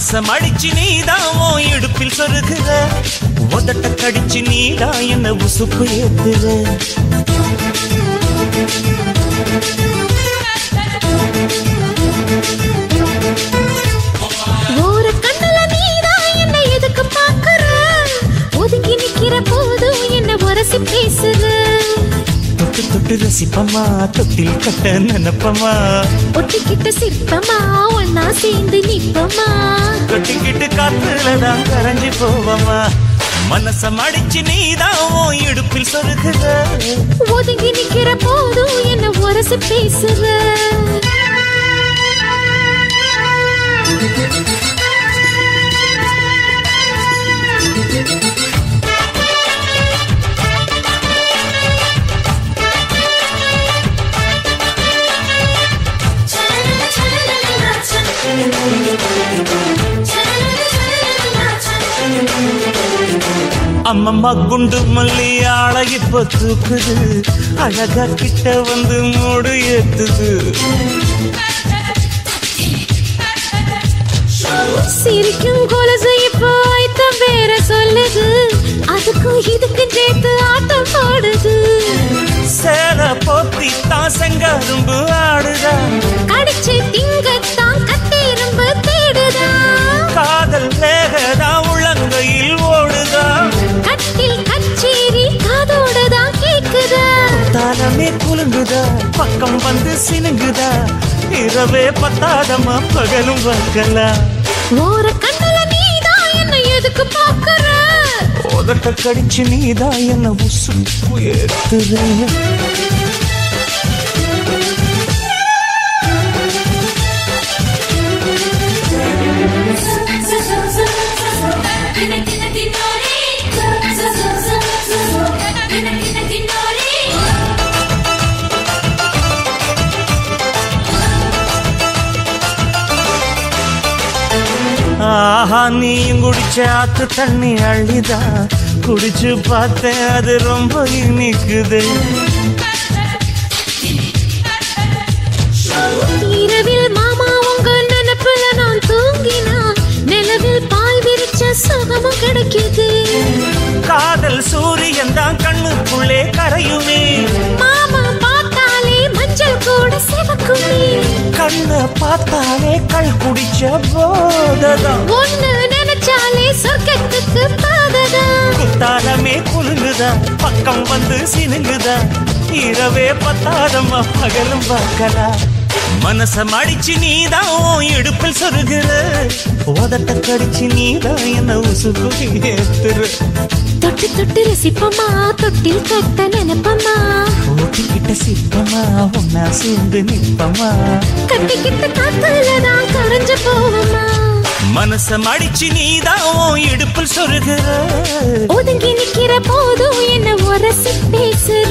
மனசம் அடிச்சு நீதான் உன் இடுப்பில் சொருகுற உதட்ட கடிச்சு நீதான் என்ன உசுப்பு ஏத்துற ஒரு கண்ணுல நீதான் என்ன எதுக்கு பாக்குற ஒதுங்கி நிக்கிற போதும் என்ன உரசி பேசுற தொட்டு தொட்டு ரசிப்பமா தொட்டில் கட்ட நினைப்பமா ஒட்டிக்கிட்ட சிற்பமா ஒன்னா சேர்ந்து நிப்பமா தொட்டிக்கிட்டு காத்துலதான் கரைஞ்சு போவமா மனசம் அடிச்சு நீதான் உன் இடுப்பில் சொருகுற ஒதுங்கி நிக்கிற போதும் என்ன உரசி பேசுற அம்மம்மா குண்டு மல்லி ஆளை இப்ப தூக்குது அழகா கிட்ட வந்து மூடு ஏத்துது சிரிக்கும் கொலசு இப்போ ஐத்தம் பேர சொல்லுது அதுக்கும் இதுக்கும் சேர்த்து ஆட்டம் போடுது சேல போத்தி தான் செங்கரும்பு ஆடுதா கடிச்சு திங்கத்தான் கத்திரும்பு தேடுதா காதல் வேகதா உள்ளங்கையில் ஓடுதா கட்டில் கச்சேரி காதோடுதான் கேக்குதா தாளமே குலுங்குதா பக்கம் வந்து சினுங்குதா இரவே பத்தாதமா பகலும் பார்க்கலா ஒரு கண்ணுல நீதான் என்ன எதுக்கு பாக்குற உதட்ட கடிச்சு நீதான் என்ன உசுப்பு ஏத்துற ஆஹா நீயும் குடிச்ச ஆத்து தண்ணி அள்ளிதா குடிச்சு பார்த்தேன் அது ரொம்ப இனிக்குது இரவில் மாமா உங்க நினைப்புல நான் தூங்கினா நிலவில் பாய் விரிச்ச சுகமும் கிடைக்குது காதல் சூரியன் தான் கண்ணுக்குள்ளே கரையுமே மாமா பார்த்தாலே மஞ்சள் கூட சிவக்குமே கண்ணை பார்த்தாலே கள் குடிச்ச போததான் ஒண்ணு நினைச்சாலே சொர்க்கத்துக்கு பாததா குத்தாலமே குலுங்குதா பக்கம் வந்து சினுங்குதா இரவே பத்தாதம்மா பகலும் பார்க்கலா மனசம் அடிச்சு நீதான் உன் இடுப்பில் சொருகிற உதட்ட கடிச்சு நீதான் என்ன உசுப்பு ஏத்துற தொட்டு தொட்டு ரசிப்பமா தொட்டில் கட்ட நினைப்பமா ஓட்டிக்கிட்ட சிற்பமா ஒன்னா சேர்ந்து நிற்பமா கட்டிக்கிட்ட காத்துலதான் கரைஞ்சு போவமா மனசம் அடிச்சு நீதான் உன் இடுப்பில் சொருகிற ஒதுங்கி நிக்கிற போதும் என்ன உரசி பேசுற